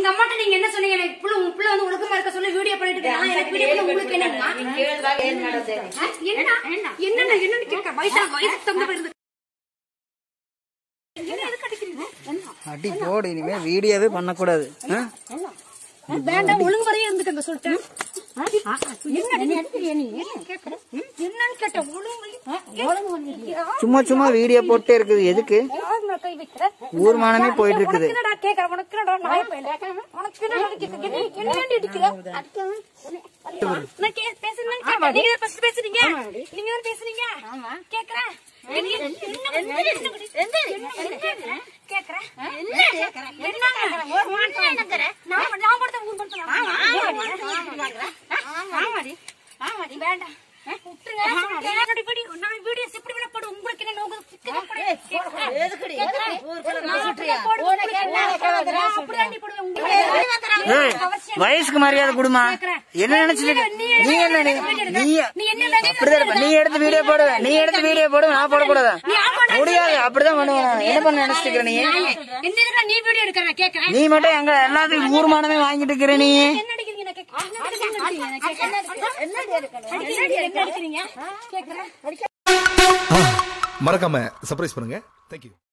உங்க அம்மாட்ட நீங்க என்ன சொன்னீங்க எனக்கு புள்ள உங்க புள்ள வந்து ஒழுக்கமா இருக்க சொல்லி வீடியோ பண்ணிட்டு இருக்கேன் எனக்கு வீடியோ பண்ண உங்களுக்கு என்னங்கம்மா ஆ, என்ன என்ன என்னன்னு கேட்க வயசா வயசு தகுந்த இருந்து என்ன எதுக்கு அடிக்கிறீங்க அடி போடு இனிமே வீடியோவே பண்ணக்கூடாது ஆ? வேண்டாம் ஒழுங்கு வரையே இருந்துக்கங்க சொல்லிட்டேன் என்ன அடிக்கிறியா நீ கேக்குறேன் என்னன்னு கேட்டேன் ஒழுங்கு வரையும் சும்மா சும்மா வீடியோ போட்டே இருக்குது எதுக்கு யார் மேல கை வைக்கிற ஊர் மானமே போயிட்டு இருக்குது உனக்கு என்னடா கேக்குற உனக்கு என்னடா நாய் பையல உனக்கு என்னடா அடிக்கிற என்ன என்ன ஏன்டி அடிக்கிற நான் கே பேசுறேன்னு கேட்டேன் நீங்க தான் first பேசுறீங்க நீங்க தான் பேசுறீங்க கேக்குறேன் என்ன என்ன என்ன கேக்குறேன் கேக்குறேன் என்ன கேக்குறேன் என்ன கேக்குறேன் ஒரு மாட்டேன் நான் நான் படுத்த ஊர் படுத்த ஆமாடி ஆமாடி வேண்டாம் விட்டுருங்க என்னடி படி நான் வீடியோஸ் இப்படி வேணா போடு உங்களுக்கு என்ன நோக்கம் சிக்கன போடு கேக்குறேன் ஏய், வயசுக்கு மரியாதை கொடுமா என்ன நினைச்சிட்டு நீ என்ன நீ நீ அப்படிதான் இருப்ப. நீ எடுத்து வீடியோ போடு நீ எடுத்து வீடியோ போடு நான் போடக்கூடாதா முடியாது அப்படிதான் பண்ணுவேன் நான். என்ன பண்ண நினைச்சிட்டு இருக்கிற நீ நீ வீடியோ எடுக்கிற கேக்குறேன் நீ மட்டும் எங்க எல்லாத்துக்கும் ஊர் மானமே வாங்கிட்டு இருக்கிற நீ என்ன அடிக்கிறீங்க நான் கேக்குறேன் என்ன அடிக்கிறீங்க என்ன அடிக்கிறீங்க கேக்குறேன் மறக்காம சர்ப்ரைஸ் பண்ணுங்க தேங்க்யூ